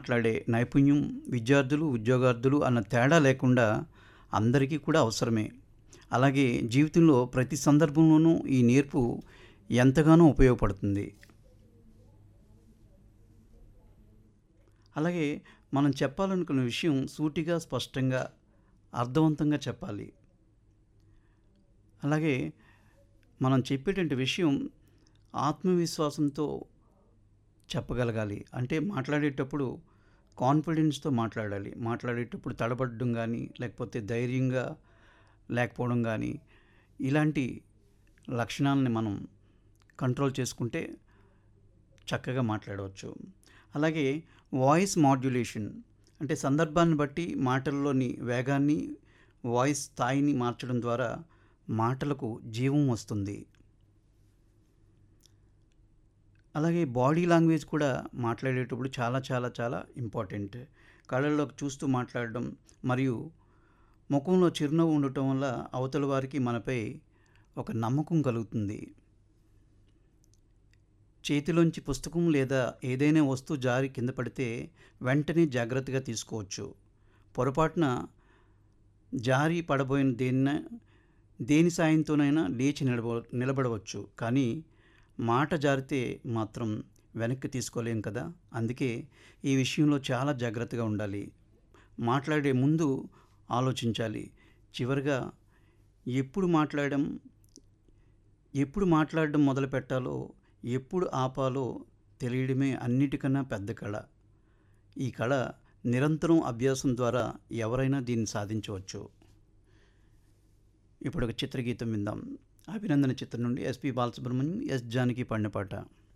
మాట్లాడే నైపుణ్యం విద్యార్థులు ఉద్యోగార్థులు అన్న తేడా లేకుండా అందరికీ కూడా అవసరమే అలాగే జీవితంలో ప్రతి సందర్భంలోనూ ఈ నేర్పు ఎంతగానో ఉపయోగపడుతుంది అలాగే మనం చెప్పాలనుకున్న విషయం సూటిగా స్పష్టంగా అర్థవంతంగా చెప్పాలి అలాగే మనం చెప్పేటువంటి విషయం ఆత్మవిశ్వాసంతో చెప్పగలగాలి అంటే మాట్లాడేటప్పుడు కాన్ఫిడెన్స్తో మాట్లాడాలి మాట్లాడేటప్పుడు తడబడడం కానీ లేకపోతే ధైర్యంగా లేకపోవడం కానీ ఇలాంటి లక్షణాలని మనం కంట్రోల్ చేసుకుంటే చక్కగా మాట్లాడవచ్చు అలాగే వాయిస్ మాడ్యులేషన్ అంటే సందర్భాన్ని బట్టి మాటల్లోని వేగాన్ని వాయిస్ స్థాయిని మార్చడం ద్వారా మాటలకు జీవం వస్తుంది అలాగే బాడీ లాంగ్వేజ్ కూడా మాట్లాడేటప్పుడు చాలా చాలా చాలా ఇంపార్టెంట్ కళ్ళల్లోకి చూస్తూ మాట్లాడడం మరియు ముఖంలో చిరునవ్వు ఉండటం వల్ల అవతల వారికి మనపై ఒక నమ్మకం కలుగుతుంది చేతిలోంచి పుస్తకం లేదా ఏదైనా వస్తువు జారి కింద పడితే వెంటనే జాగ్రత్తగా తీసుకోవచ్చు పొరపాటున జారి పడబోయిన దేన్న దేని సాయంతోనైనా లేచి నిలబ నిలబడవచ్చు కానీ మాట జారితే మాత్రం వెనక్కి తీసుకోలేం కదా అందుకే ఈ విషయంలో చాలా జాగ్రత్తగా ఉండాలి మాట్లాడే ముందు ఆలోచించాలి చివరిగా ఎప్పుడు మాట్లాడడం ఎప్పుడు మాట్లాడడం మొదలు పెట్టాలో ఎప్పుడు ఆపాలో తెలియడమే అన్నిటికన్నా పెద్ద కళ ఈ కళ నిరంతరం అభ్యాసం ద్వారా ఎవరైనా దీన్ని సాధించవచ్చు ఇప్పుడు ఒక చిత్రగీతం విందాం అభినందన చిత్రం నుండి ఎస్పి బాలసుబ్రహ్మణ్యం ఎస్ జానకి పాడిన పాట